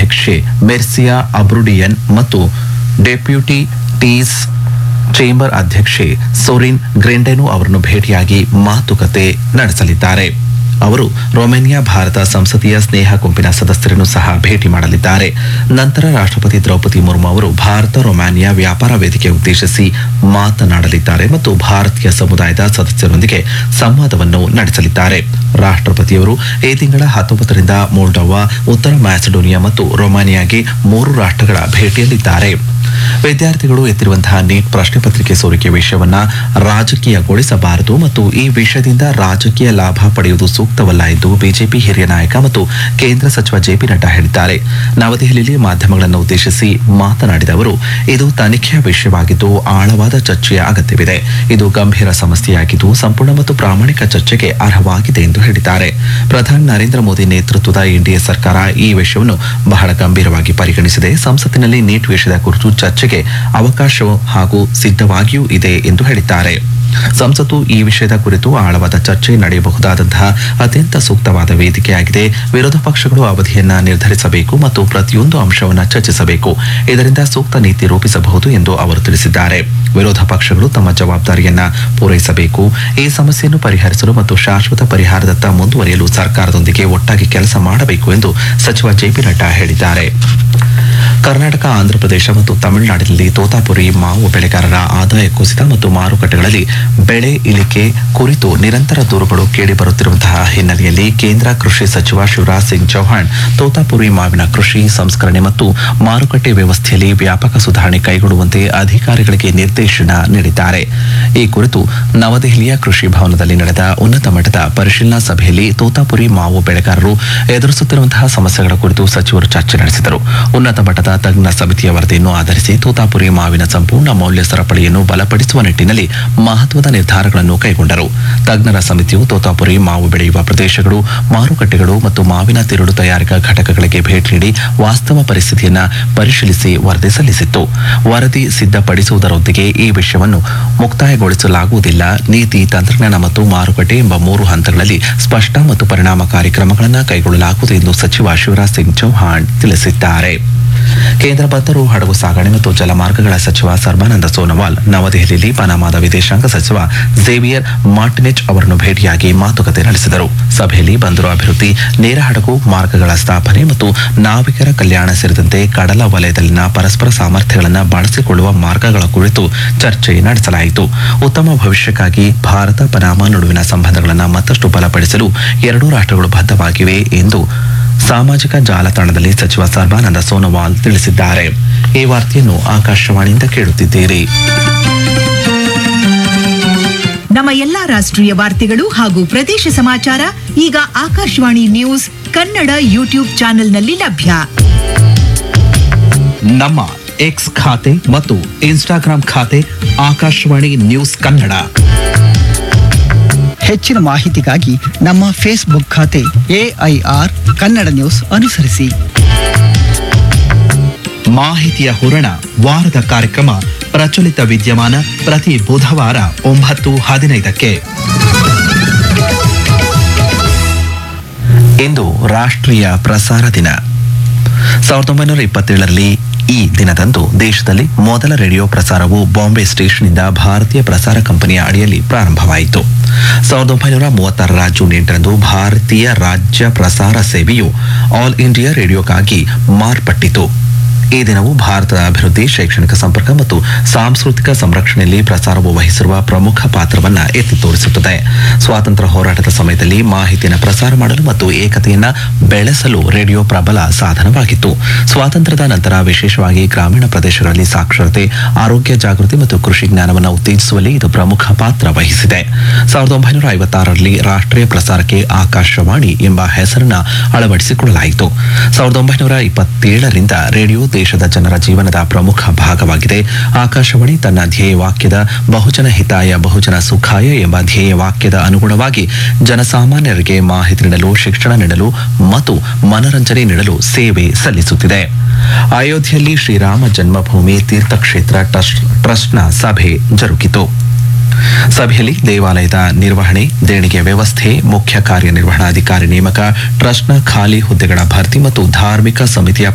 ಅಧ್ಯಕ್ಷೆ ಮೆರ್ಸಿಯಾ ಅಬ್ರುಡಿಯನ್ ಮತ್ತು deputy tease chamber ಅಧ್ಯಕ್ಷೆ ಸೊರಿನ್ ಗ್ರೆಂಡೆನು ಅವರನ್ನು ಭೇಟಿಯಾಗಿ ಮಾತುಕತೆ ನಡೆಸಲಿದ್ದಾರೆ ಅವರು ರೊಮೇನಿಯಾ ಭಾರತ ಸಂಸದೀಯ ಸ್ನೇಹ ಗುಂಪಿನ ಸದಸ್ಯರನ್ನು ಸಹ ಭೇಟಿ ಮಾಡಲಿದ್ದಾರೆ ನಂತರ ರಾಷ್ಟ್ರಪತಿ ದ್ರೌಪದಿ ಮುರ್ಮು ಅವರು ಭಾರತ ರೊಮಾನಿಯಾ ವ್ಯಾಪಾರ ವೇದಿಕೆ ಉದ್ದೇಶಿಸಿ ಮಾತನಾಡಲಿದ್ದಾರೆ ಮತ್ತು ಭಾರತೀಯ ಸಮುದಾಯದ ಸದಸ್ಯರೊಂದಿಗೆ ಸಂವಾದವನ್ನು ನಡೆಸಲಿದ್ದಾರೆ ರಾಷ್ಟ್ರಪತಿಯವರು ಈ ತಿಂಗಳ ಹತ್ತೊಂಬತ್ತರಿಂದ ಮೋಲ್ಡೋವಾ ಉತ್ತರ ಮ್ಯಾಸಿಡೋನಿಯಾ ಮತ್ತು ರೊಮಾನಿಯಾಗೆ ಮೂರು ರಾಷ್ಟ್ರಗಳ ಭೇಟಿಯಲ್ಲಿದ್ದಾರೆ ವಿದ್ಯಾರ್ಥಿಗಳು ಎತ್ತಿರುವಂತಹ ನೀಟ್ ಪ್ರಶ್ನೆ ಪತ್ರಿಕೆ ಸೋರಿಕೆ ವಿಷಯವನ್ನ ರಾಜಕೀಯಗೊಳಿಸಬಾರದು ಮತ್ತು ಈ ವಿಷಯದಿಂದ ರಾಜಕೀಯ ಲಾಭ ಪಡೆಯುವುದು ಸೂಕ್ತವಲ್ಲ ಎಂದು ಬಿಜೆಪಿ ಹಿರಿಯ ನಾಯಕ ಮತ್ತು ಕೇಂದ್ರ ಸಚಿವ ಜೆಪಿ ನಡ್ಡಾ ಹೇಳಿದ್ದಾರೆ ನವದೆಹಲಿಯಲ್ಲಿ ಮಾಧ್ಯಮಗಳನ್ನು ಉದ್ದೇಶಿಸಿ ಮಾತನಾಡಿದ ಅವರು ಇದು ತನಿಖೆಯ ವಿಷಯವಾಗಿದ್ದು ಆಳವಾದ ಚರ್ಚೆಯ ಅಗತ್ಯವಿದೆ ಇದು ಗಂಭೀರ ಸಮಸ್ಯೆಯಾಗಿದ್ದು ಸಂಪೂರ್ಣ ಮತ್ತು ಪ್ರಾಮಾಣಿಕ ಚರ್ಚೆಗೆ ಅರ್ಹವಾಗಿದೆ ಎಂದು ಹೇಳಿದ್ದಾರೆ ಪ್ರಧಾನಿ ನರೇಂದ್ರ ಮೋದಿ ನೇತೃತ್ವದ ಎನ್ಡಿಎ ಸರ್ಕಾರ ಈ ವಿಷಯವನ್ನು ಬಹಳ ಗಂಭೀರವಾಗಿ ಪರಿಗಣಿಸಿದೆ ಸಂಸತ್ತಿನಲ್ಲಿ ನೀಟ್ ವಿಷಯದ ಕುರಿತು ಚರ್ಚೆಗೆ ಅವಕಾಶ ಹಾಗೂ ಸಿದ್ಧವಾಗಿಯೂ ಇದೆ ಎಂದು ಹೇಳಿದ್ದಾರೆ ಸಂಸತ್ತು ಈ ವಿಷಯದ ಕುರಿತು ಆಳವಾದ ಚರ್ಚೆ ನಡೆಯಬಹುದಾದಂತಹ ಅತ್ಯಂತ ಸೂಕ್ತವಾದ ವೇದಿಕೆಯಾಗಿದೆ ವಿರೋಧ ಪಕ್ಷಗಳು ಅವಧಿಯನ್ನ ನಿರ್ಧರಿಸಬೇಕು ಮತ್ತು ಪ್ರತಿಯೊಂದು ಅಂಶವನ್ನ ಚರ್ಚಿಸಬೇಕು ಇದರಿಂದ ಸೂಕ್ತ ನೀತಿ ರೂಪಿಸಬಹುದು ಎಂದು ಅವರು ತಿಳಿಸಿದ್ದಾರೆ ವಿರೋಧ ಪಕ್ಷಗಳು ತಮ್ಮ ಜವಾಬ್ದಾರಿಯನ್ನ ಪೂರೈಸಬೇಕು ಈ ಸಮಸ್ಯೆಯನ್ನು ಪರಿಹರಿಸಲು ಮತ್ತು ಶಾಶ್ವತ ಪರಿಹಾರದತ್ತ ಮುಂದುವರಿಯಲು ಸರ್ಕಾರದೊಂದಿಗೆ ಒಟ್ಟಾಗಿ ಕೆಲಸ ಮಾಡಬೇಕು ಎಂದು ಸಚಿವ ಜೆಪಿ ನಡ್ಡಾ ಹೇಳಿದ್ದಾರೆ ಕರ್ನಾಟಕ ಆಂಧ್ರಪ್ರದೇಶ ಮತ್ತು ತಮಿಳುನಾಡಿನಲ್ಲಿ ತೋತಾಪುರಿ ಮಾವು ಬೆಳೆಗಾರರ ಆದಾಯ ಕುಸಿತ ಮತ್ತು ಮಾರುಕಟ್ಟೆಗಳಲ್ಲಿ ಬೆಳೆ ಇಳಿಕೆ ಕುರಿತು ನಿರಂತರ ದೂರುಗಳು ಕೇಳಿಬರುತ್ತಿರುವಂತಹ ಹಿನ್ನೆಲೆಯಲ್ಲಿ ಕೇಂದ್ರ ಕೃಷಿ ಸಚಿವ ಶಿವರಾಜ್ ಸಿಂಗ್ ಚೌಹಾಣ್ ತೋತಾಪುರಿ ಮಾವಿನ ಕೃಷಿ ಸಂಸ್ಕರಣೆ ಮತ್ತು ಮಾರುಕಟ್ಟೆ ವ್ಯವಸ್ಥೆಯಲ್ಲಿ ವ್ಯಾಪಕ ಸುಧಾರಣೆ ಕೈಗೊಳ್ಳುವಂತೆ ಅಧಿಕಾರಿಗಳಿಗೆ ನಿರ್ದೇಶನ ನೀಡಿದ್ದಾರೆ ಈ ಕುರಿತು ನವದೆಹಲಿಯ ಕೃಷಿ ಭವನದಲ್ಲಿ ನಡೆದ ಉನ್ನತ ಮಟ್ಟದ ಪರಿಶೀಲನಾ ಸಭೆಯಲ್ಲಿ ತೋತಾಪುರಿ ಮಾವು ಬೆಳೆಗಾರರು ಎದುರಿಸುತ್ತಿರುವಂತಹ ಸಮಸ್ಯೆಗಳ ಕುರಿತು ಸಚಿವರು ಚರ್ಚೆ ನಡೆಸಿದರು ಉನ್ನತ ಮಟ್ಟದ ತಜ್ಞ ಸಮಿತಿಯ ವರದಿಯನ್ನು ಆಧರಿಸಿ ತೋತಾಪುರಿ ಮಾವಿನ ಸಂಪೂರ್ಣ ಮೌಲ್ಯ ಸರಪಳಿಯನ್ನು ಬಲಪಡಿಸುವ ನಿಟ್ಟಿನಲ್ಲಿ ಮಹತ್ವದ ನಿರ್ಧಾರಗಳನ್ನು ಕೈಗೊಂಡರು ತಜ್ಞರ ಸಮಿತಿಯು ತೋತಾಪುರಿ ಮಾವು ಬೆಳೆಯುವ ಪ್ರದೇಶಗಳು ಮಾರುಕಟ್ಟೆಗಳು ಮತ್ತು ಮಾವಿನ ತಿರುಳು ತಯಾರಿಕಾ ಘಟಕಗಳಿಗೆ ಭೇಟಿ ನೀಡಿ ವಾಸ್ತವ ಪರಿಸ್ಥಿತಿಯನ್ನ ಪರಿಶೀಲಿಸಿ ವರದಿ ಸಲ್ಲಿಸಿತ್ತು ವರದಿ ಸಿದ್ಧಪಡಿಸುವುದರೊಂದಿಗೆ ಈ ವಿಷಯವನ್ನು ಮುಕ್ತಾಯಗೊಳಿಸಲಾಗುವುದಿಲ್ಲ ನೀತಿ ತಂತ್ರಜ್ಞಾನ ಮತ್ತು ಮಾರುಕಟ್ಟೆ ಎಂಬ ಮೂರು ಹಂತಗಳಲ್ಲಿ ಸ್ಪಷ್ಟ ಮತ್ತು ಪರಿಣಾಮಕಾರಿ ಕ್ರಮಗಳನ್ನು ಕೈಗೊಳ್ಳಲಾಗುವುದು ಎಂದು ಸಚಿವ ಶಿವರಾಜ್ ಸಿಂಗ್ ಚೌಹಾಣ್ ತಿಳಿಸಿದ್ದಾರೆ ಕೇಂದ್ರ ಬಂದರು ಹಡಗು ಸಾಗಣೆ ಮತ್ತು ಜಲಮಾರ್ಗಗಳ ಸಚಿವ ಸರ್ಬಾನಂದ ಸೋನೋವಾಲ್ ನವದೆಹಲಿಯಲ್ಲಿ ಪನಾಮಾದ ವಿದೇಶಾಂಗ ಸಚಿವ ಝೇವಿಯರ್ ಮಾರ್ಟಿನೆಚ್ ಅವರನ್ನು ಭೇಟಿಯಾಗಿ ಮಾತುಕತೆ ನಡೆಸಿದರು ಸಭೆಯಲ್ಲಿ ಬಂದರು ಅಭಿವೃದ್ಧಿ ನೇರ ಹಡಗು ಮಾರ್ಗಗಳ ಸ್ಥಾಪನೆ ಮತ್ತು ನಾವಿಕರ ಕಲ್ಯಾಣ ಸೇರಿದಂತೆ ಕಡಲ ವಲಯದಲ್ಲಿನ ಪರಸ್ಪರ ಸಾಮರ್ಥ್ಯಗಳನ್ನು ಬಳಸಿಕೊಳ್ಳುವ ಮಾರ್ಗಗಳ ಕುರಿತು ಚರ್ಚೆ ನಡೆಸಲಾಯಿತು ಉತ್ತಮ ಭವಿಷ್ಯಕ್ಕಾಗಿ ಭಾರತ ಪನಾಮ ನಡುವಿನ ಸಂಬಂಧಗಳನ್ನು ಮತ್ತಷ್ಟು ಬಲಪಡಿಸಲು ಎರಡೂ ರಾಷ್ಟ್ರಗಳು ಬದ್ಧವಾಗಿವೆ ಎಂದು ಸಾಮಾಜಿಕ ಜಾಲತಾಣದಲ್ಲಿ ಸಚಿವ ಸರ್ಬಾನಂದ ಸೋನೋವಾಲ್ ತಿಳಿಸಿದ್ದಾರೆ ಈ ವಾರ್ತೆಯನ್ನು ಆಕಾಶವಾಣಿಯಿಂದ ಕೇಳುತ್ತಿದ್ದೀರಿ ನಮ್ಮ ಎಲ್ಲಾ ರಾಷ್ಟ್ರೀಯ ವಾರ್ತೆಗಳು ಹಾಗೂ ಪ್ರದೇಶ ಸಮಾಚಾರ ಈಗ ಆಕಾಶವಾಣಿ ನ್ಯೂಸ್ ಕನ್ನಡ ಯೂಟ್ಯೂಬ್ ಚಾನೆಲ್ನಲ್ಲಿ ಲಭ್ಯ ನಮ್ಮ ಎಕ್ಸ್ ಖಾತೆ ಮತ್ತು ಇನ್ಸ್ಟಾಗ್ರಾಂ ಖಾತೆ ಆಕಾಶವಾಣಿ ನ್ಯೂಸ್ ಕನ್ನಡ ಹೆಚ್ಚಿನ ಮಾಹಿತಿಗಾಗಿ ನಮ್ಮ ಫೇಸ್ಬುಕ್ ಖಾತೆ ಎಐಆರ್ ಕನ್ನಡ ನ್ಯೂಸ್ ಅನುಸರಿಸಿ ಮಾಹಿತಿಯ ಹೂರಣ ವಾರದ ಕಾರ್ಯಕ್ರಮ ಪ್ರಚಲಿತ ವಿದ್ಯಮಾನ ಪ್ರತಿ ಬುಧವಾರ ಒಂಬತ್ತು ಹದಿನೈದಕ್ಕೆ ಇಂದು ರಾಷ್ಟ್ರೀಯ ಪ್ರಸಾರ ದಿನ ಸಾವಿರದ ಒಂಬೈನೂರ ಇಪ್ಪತ್ತೇಳರಲ್ಲಿ ಈ ದಿನದಂದು ದೇಶದಲ್ಲಿ ಮೊದಲ ರೇಡಿಯೋ ಪ್ರಸಾರವು ಬಾಂಬೆ ಸ್ಟೇಷನ್ನಿಂದ ಭಾರತೀಯ ಪ್ರಸಾರ ಕಂಪನಿಯ ಅಡಿಯಲ್ಲಿ ಪ್ರಾರಂಭವಾಯಿತು ಸಾವಿರದ ಒಂಬೈನೂರ ಮೂವತ್ತಾರರ ಜೂನ್ ಎಂಟರಂದು ಭಾರತೀಯ ರಾಜ್ಯ ಪ್ರಸಾರ ಸೇವೆಯು ಆಲ್ ಇಂಡಿಯಾ ರೇಡಿಯೋಕ್ಕಾಗಿ ಮಾರ್ಪಟ್ಟಿತು ಈ ದಿನವು ಭಾರತದ ಅಭಿವೃದ್ಧಿ ಶೈಕ್ಷಣಿಕ ಸಂಪರ್ಕ ಮತ್ತು ಸಾಂಸ್ಕೃತಿಕ ಸಂರಕ್ಷಣೆಯಲ್ಲಿ ಪ್ರಸಾರವು ವಹಿಸಿರುವ ಪ್ರಮುಖ ಪಾತ್ರವನ್ನ ಎತ್ತಿ ತೋರಿಸುತ್ತದೆ ಸ್ವಾತಂತ್ರ್ಯ ಹೋರಾಟದ ಸಮಯದಲ್ಲಿ ಮಾಹಿತಿಯನ್ನು ಪ್ರಸಾರ ಮಾಡಲು ಮತ್ತು ಏಕತೆಯನ್ನ ಬೆಳೆಸಲು ರೇಡಿಯೋ ಪ್ರಬಲ ಸಾಧನವಾಗಿತ್ತು ಸ್ವಾತಂತ್ರ್ಯದ ನಂತರ ವಿಶೇಷವಾಗಿ ಗ್ರಾಮೀಣ ಪ್ರದೇಶಗಳಲ್ಲಿ ಸಾಕ್ಷರತೆ ಆರೋಗ್ಯ ಜಾಗೃತಿ ಮತ್ತು ಕೃಷಿ ಜ್ಞಾನವನ್ನು ಉತ್ತೇಜಿಸುವಲ್ಲಿ ಇದು ಪ್ರಮುಖ ಪಾತ್ರ ವಹಿಸಿದೆ ಸಾವಿರದ ಒಂಬೈನೂರ ಐವತ್ತಾರರಲ್ಲಿ ರಾಷ್ಟ್ರೀಯ ಪ್ರಸಾರಕ್ಕೆ ಆಕಾಶವಾಣಿ ಎಂಬ ಹೆಸರನ್ನ ಅಳವಡಿಸಿಕೊಳ್ಳಲಾಯಿತು ಸಾವಿರದ ಒಂಬೈನೂರ ಇಪ್ಪತ್ತೇಳರಿಂದ ರೇಡಿಯೋ ದೇಶದ ಜನರ ಜೀವನದ ಪ್ರಮುಖ ಭಾಗವಾಗಿದೆ ಆಕಾಶವಾಣಿ ತನ್ನ ಧ್ಯೇಯ ವಾಕ್ಯದ ಬಹುಜನ ಹಿತಾಯ ಬಹುಜನ ಸುಖಾಯ ಎಂಬ ಧ್ಯೇಯ ವಾಕ್ಯದ ಅನುಗುಣವಾಗಿ ಜನಸಾಮಾನ್ಯರಿಗೆ ಮಾಹಿತಿ ನೀಡಲು ಶಿಕ್ಷಣ ನೀಡಲು ಮತ್ತು ಮನರಂಜನೆ ನೀಡಲು ಸೇವೆ ಸಲ್ಲಿಸುತ್ತಿದೆ ಅಯೋಧ್ಯೆಯಲ್ಲಿ ಶ್ರೀರಾಮ ಜನ್ಮಭೂಮಿ ತೀರ್ಥಕ್ಷೇತ್ರ ಟ್ರಸ್ಟ್ ಟ್ರಸ್ಟ್ನ ಸಭೆ ಜರುಗಿತು ಸಭೆಯಲ್ಲಿ ದೇವಾಲಯದ ನಿರ್ವಹಣೆ ದೇಣಿಗೆ ವ್ಯವಸ್ಥೆ ಮುಖ್ಯ ಕಾರ್ಯನಿರ್ವಹಣಾಧಿಕಾರಿ ನೇಮಕ ಟ್ರಸ್ಟ್ನ ಖಾಲಿ ಹುದ್ದೆಗಳ ಭರ್ತಿ ಮತ್ತು ಧಾರ್ಮಿಕ ಸಮಿತಿಯ